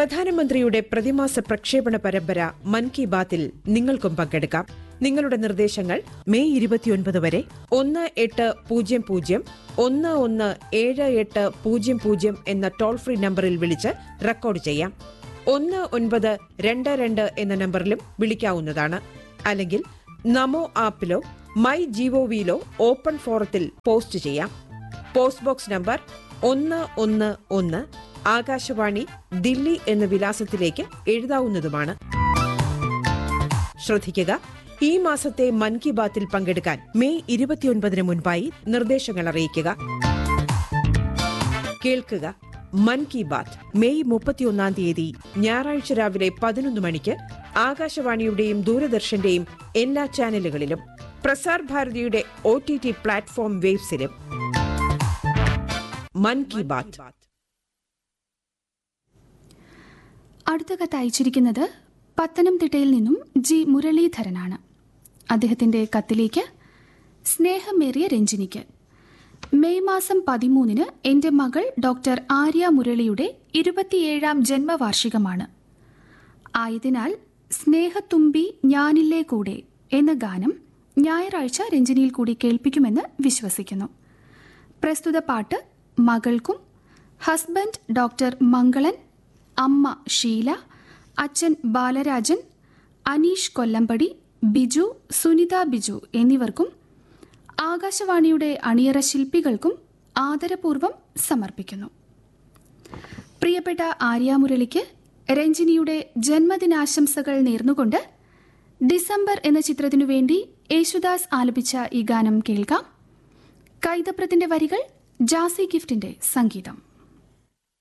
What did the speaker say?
പ്രധാനമന്ത്രിയുടെ പ്രതിമാസ പ്രക്ഷേപണ പരമ്പര മൻ കി ബാത്തിൽ നിങ്ങൾക്കും പങ്കെടുക്കാം നിങ്ങളുടെ നിർദ്ദേശങ്ങൾ മെയ് ഇരുപത്തിയൊൻപത് വരെ ഒന്ന് എട്ട് പൂജ്യം പൂജ്യം ഒന്ന് ഒന്ന് ഏഴ് എട്ട് പൂജ്യം പൂജ്യം എന്ന ടോൾ ഫ്രീ നമ്പറിൽ വിളിച്ച് റെക്കോർഡ് ചെയ്യാം ഒന്ന് ഒൻപത് രണ്ട് രണ്ട് എന്ന നമ്പറിലും വിളിക്കാവുന്നതാണ് അല്ലെങ്കിൽ നമോ ആപ്പിലോ മൈ ജിഒവിയിലോ ഓപ്പൺ ഫോറത്തിൽ പോസ്റ്റ് ചെയ്യാം പോസ്റ്റ് ബോക്സ് നമ്പർ ഒന്ന് ഒന്ന് ഒന്ന് ആകാശവാണി ദില്ലി എന്ന വിലാസത്തിലേക്ക് എഴുതാവുന്നതുമാണ് ശ്രദ്ധിക്കുക ഈ മാസത്തെ മൻ കി ബാത്തിൽ പങ്കെടുക്കാൻ മെയ് ഇരുപത്തിയൊൻപതിന് മുൻപായി നിർദ്ദേശങ്ങൾ അറിയിക്കുക കേൾക്കുക മൻ കി ബാത്ത് മെയ് മുപ്പത്തിയൊന്നാം തീയതി ഞായറാഴ്ച രാവിലെ പതിനൊന്ന് മണിക്ക് ആകാശവാണിയുടെയും ദൂരദർശന്റെയും എല്ലാ ചാനലുകളിലും പ്രസാർ ഭാരതിയുടെ ഒ ടി ടി പ്ലാറ്റ്ഫോം വേബ്സിലും മൻ കി ബാത്ത് അടുത്ത കത്ത് അയച്ചിരിക്കുന്നത് പത്തനംതിട്ടയിൽ നിന്നും ജി മുരളീധരനാണ് അദ്ദേഹത്തിന്റെ കത്തിലേക്ക് സ്നേഹമേറിയ രഞ്ജിനിക്ക് മെയ് മാസം പതിമൂന്നിന് എന്റെ മകൾ ഡോക്ടർ ആര്യ മുരളിയുടെ ഇരുപത്തിയേഴാം ജന്മവാർഷികമാണ് ആയതിനാൽ സ്നേഹത്തുമ്പി ഞാനില്ലേ കൂടെ എന്ന ഗാനം ഞായറാഴ്ച രഞ്ജിനിയിൽ കൂടി കേൾപ്പിക്കുമെന്ന് വിശ്വസിക്കുന്നു പ്രസ്തുത പാട്ട് മകൾക്കും ഹസ്ബൻഡ് ഡോക്ടർ മംഗളൻ അമ്മ ഷീല അച്ഛൻ ബാലരാജൻ അനീഷ് കൊല്ലമ്പടി ബിജു സുനിത ബിജു എന്നിവർക്കും ആകാശവാണിയുടെ അണിയറ ശില്പികൾക്കും ആദരപൂർവ്വം സമർപ്പിക്കുന്നു പ്രിയപ്പെട്ട ആര്യാമുരളിക്ക് രഞ്ജിനിയുടെ ജന്മദിനാശംസകൾ നേർന്നുകൊണ്ട് ഡിസംബർ എന്ന ചിത്രത്തിനു വേണ്ടി യേശുദാസ് ആലപിച്ച ഈ ഗാനം കേൾക്കാം കൈതപ്രത്തിന്റെ വരികൾ ജാസി ഗിഫ്റ്റിന്റെ സംഗീതം